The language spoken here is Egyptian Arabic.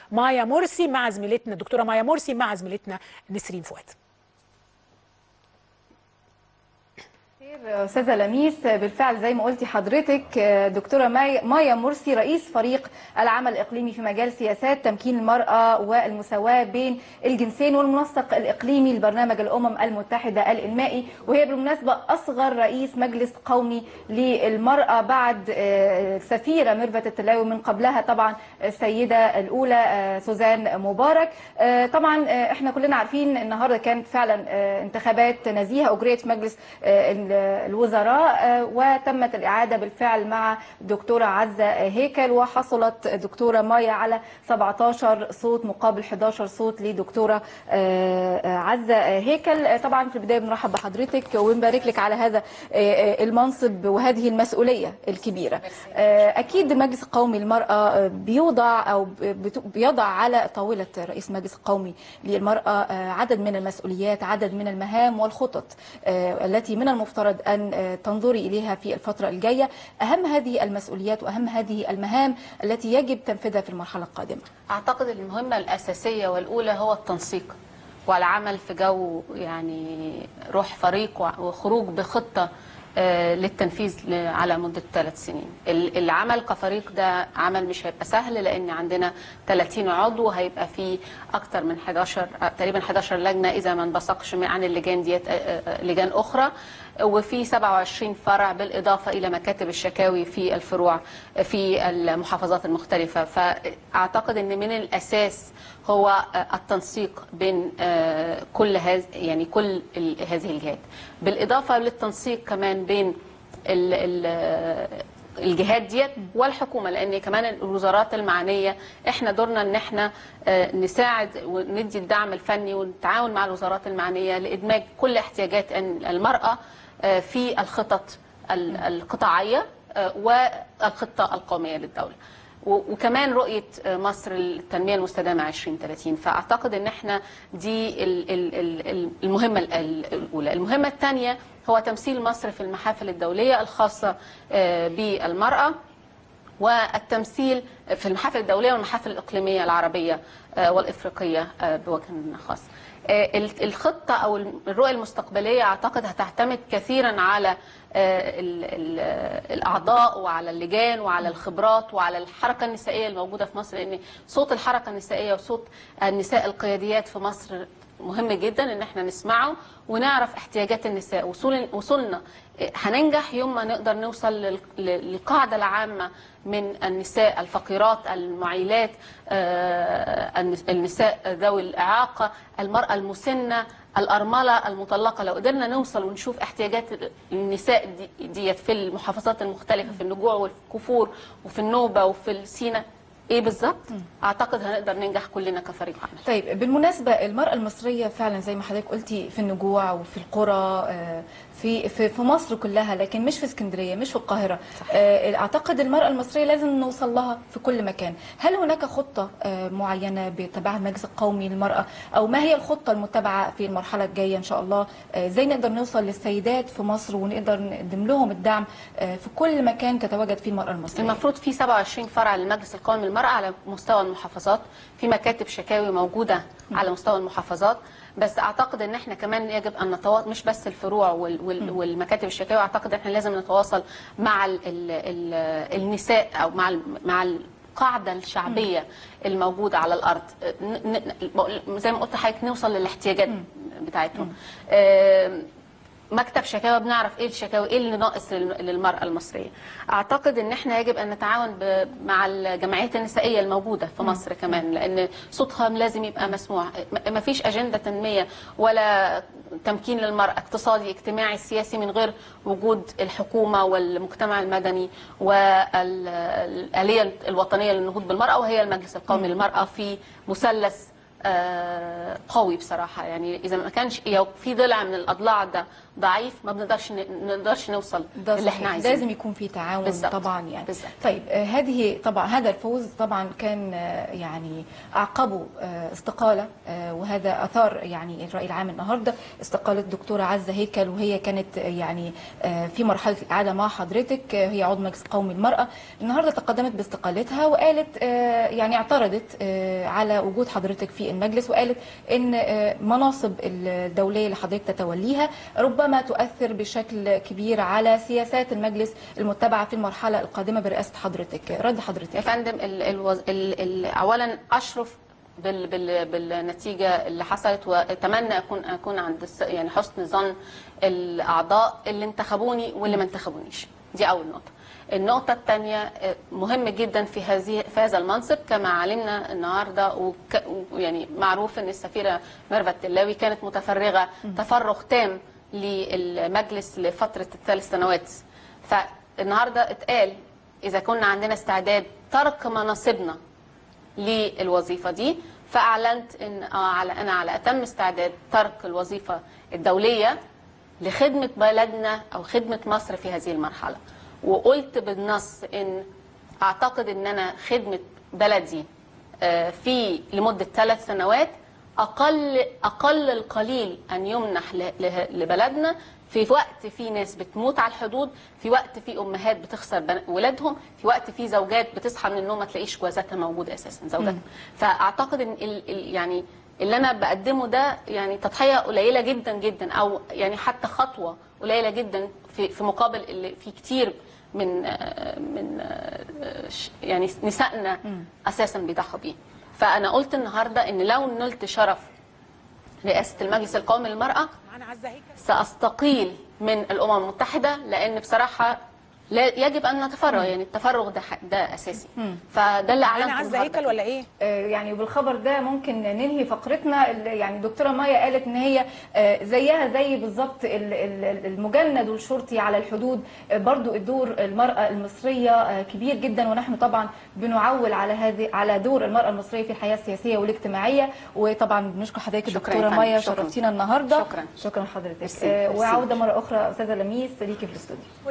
مايا مرسي مع زميلتنا الدكتوره مايا مرسي مع زميلتنا نسرين فؤاد استاذه لميس بالفعل زي ما قلتي حضرتك دكتوره مايا مرسي رئيس فريق العمل الاقليمي في مجال سياسات تمكين المراه والمساواه بين الجنسين والمنسق الاقليمي لبرنامج الامم المتحده الانمائي وهي بالمناسبه اصغر رئيس مجلس قومي للمراه بعد سفيره ميرفت التلاوي من قبلها طبعا السيده الاولى سوزان مبارك طبعا احنا كلنا عارفين النهارده كانت فعلا انتخابات نزيهه اجريت في مجلس الوزراء وتمت الإعادة بالفعل مع دكتورة عزة هيكل وحصلت دكتورة مايا على 17 صوت مقابل 11 صوت لدكتورة عزة هيكل طبعا في البداية بنرحب بحضرتك ونبارك لك على هذا المنصب وهذه المسؤولية الكبيرة أكيد مجلس قومي للمرأة بيوضع أو بيضع على طاولة رئيس مجلس قومي للمرأة عدد من المسؤوليات عدد من المهام والخطط التي من المفترض أن تنظري إليها في الفترة الجاية أهم هذه المسؤوليات وأهم هذه المهام التي يجب تنفيذها في المرحلة القادمة أعتقد المهمة الأساسية والأولى هو التنسيق والعمل في جو يعني روح فريق وخروج بخطة للتنفيذ على مدة ثلاث سنين العمل كفريق ده عمل مش هيبقى سهل لأن عندنا 30 عضو هيبقى فيه أكتر من 11 تقريبا 11 لجنة إذا ما انبثقش عن اللجان ديت لجان أخرى وفي 27 فرع بالإضافة إلى مكاتب الشكاوي في الفروع في المحافظات المختلفة فأعتقد أن من الأساس هو التنسيق بين كل هذه يعني كل هذه الجهات بالإضافة للتنسيق كمان بين ال ال الجهات ديت والحكومه لان كمان الوزارات المعنيه احنا دورنا ان احنا نساعد وندي الدعم الفني ونتعاون مع الوزارات المعنيه لادماج كل احتياجات المراه في الخطط القطاعيه والخطه القوميه للدوله وكمان رؤيه مصر للتنميه المستدامه 2030 فاعتقد ان احنا دي المهمه الاولى المهمه الثانيه هو تمثيل مصر في المحافل الدوليه الخاصه بالمراه والتمثيل في المحافل الدوليه والمحافل الاقليميه العربيه والافريقيه بوجه خاص الخطة أو الرؤية المستقبلية أعتقد هتعتمد كثيرا على الأعضاء وعلى اللجان وعلى الخبرات وعلى الحركة النسائية الموجودة في مصر لأن صوت الحركة النسائية وصوت النساء القياديات في مصر مهم جدا ان احنا نسمعه ونعرف احتياجات النساء وصول وصولنا هننجح يوم ما نقدر نوصل للقاعده العامه من النساء الفقيرات المعيلات النساء ذوي الاعاقه المراه المسنه الأرملة المطلقة لو قدرنا نوصل ونشوف احتياجات النساء ديت في المحافظات المختلفة في النجوع والكفور وفي النوبة وفي السينا ايه بالظبط اعتقد هنقدر ننجح كلنا كفريق عمل طيب بالمناسبه المراه المصريه فعلا زي ما حضرتك قلتي في النجوع وفي القرى في في في مصر كلها لكن مش في اسكندريه مش في القاهره صح. اعتقد المراه المصريه لازم نوصل لها في كل مكان هل هناك خطه معينه بيتبعها المجلس القومي للمراه او ما هي الخطه المتبعه في المرحله الجايه ان شاء الله ازاي نقدر نوصل للسيدات في مصر ونقدر نقدم لهم الدعم في كل مكان تتواجد فيه المراه المصريه المفروض في 27 فرع للمجلس القومي للمراه على مستوى المحافظات في مكاتب شكاوي موجوده على مستوى المحافظات بس اعتقد ان احنا كمان يجب ان نتواصل مش بس الفروع وال وال والمكاتب الشكاوي اعتقد ان احنا لازم نتواصل مع ال ال ال النساء او مع ال مع القاعده الشعبيه الموجوده على الارض زي ما قلت لحضرتك نوصل للاحتياجات بتاعتهم مكتب شكاوى بنعرف ايه الشكاوى ايه اللي ناقص للمراه المصريه اعتقد ان احنا يجب ان نتعاون مع الجمعيات النسائيه الموجوده في مصر كمان لان صوتها لازم يبقى مسموع ما فيش اجنده تنميه ولا تمكين للمراه اقتصادي اجتماعي سياسي من غير وجود الحكومه والمجتمع المدني والاليه الوطنيه للنهوض بالمراه وهي المجلس القومي للمراه في مثلث قوي بصراحه يعني اذا ما كانش في ضلع من الاضلاع ده ضعيف ما بنقدرش ن- نقدرش نوصل ده اللي صحيح. احنا عايزينه لازم يكون في تعاون بالظبط. طبعا يعني بالظبط. طيب آه، هذه طبعا هذا الفوز طبعا كان آه، يعني اعقبه آه، استقاله آه، وهذا اثار يعني الراي العام النهارده استقاله الدكتوره عزه هيكل وهي كانت آه، يعني آه، في مرحله الاعاده مع حضرتك آه، هي عضو مجلس قومي المراه النهارده تقدمت باستقالتها وقالت آه، يعني اعترضت آه، على وجود حضرتك في المجلس وقالت ان آه، مناصب الدوليه اللي حضرتك تتوليها ربما تؤثر بشكل كبير على سياسات المجلس المتبعه في المرحله القادمه برئاسه حضرتك رد يا حضرتك فندم ال الوز... ال ال اولا اشرف بال بال بالنتيجه اللي حصلت واتمنى اكون اكون عند الس- يعني حسن ظن الاعضاء اللي انتخبوني واللي ما انتخبونيش دي اول نقطه النقطة الثانية مهم جدا في هذه في هذا المنصب كما علمنا النهارده وك يعني معروف ان السفيرة ميرفت تلاوي كانت متفرغة تفرغ تام للمجلس لفترة الثلاث سنوات فالنهارده اتقال اذا كنا عندنا استعداد ترك مناصبنا للوظيفه دي فاعلنت ان آه على انا على اتم استعداد ترك الوظيفه الدوليه لخدمه بلدنا او خدمه مصر في هذه المرحله وقلت بالنص ان اعتقد ان انا خدمه بلدي آه، في لمده ثلاث سنوات اقل اقل القليل ان يمنح ل- له- لبلدنا في وقت في ناس بتموت على الحدود في وقت في امهات بتخسر بن- ولادهم في وقت في زوجات بتصحى من النوم ما تلاقيش جوازاتها موجوده اساسا زوجاتها فاعتقد ان ال ال يعني اللي انا بقدمه ده يعني تضحيه قليله جدا جدا او يعني حتى خطوه قليله جدا في في مقابل اللي في كتير من آه، من آه، ش- يعني نسائنا اساسا بيضحوا بيه فانا قلت النهارده ان لو نلت شرف رئاسه المجلس القومي للمراه معانا عزه هيكل ساستقيل من الامم المتحده لان بصراحه لا يجب ان نتفرغ يعني التفرغ ده ح- ده اساسي فده اللي معانا اعلنته عزه هيكل النهاردة. ولا ايه؟ آه، يعني بالخبر ده ممكن ننهي فقرتنا ال- يعني الدكتوره مايا قالت ان هي آه، زيها زي بالظبط ال- ال- المجند والشرطي على الحدود آه، برضو الدور المراه المصريه آه، كبير جدا ونحن طبعا بنعول على هذه على دور المراه المصريه في الحياه السياسيه والاجتماعيه وطبعا بنشكر حضرتك شكراً الدكتوره يا فندم، مايا شكراً. شرفتينا النهارده شكراً. شكرا حضرتك ميرسي، آه، ميرسي. وعوده مره اخرى استاذه لميس ليكي في الاستوديو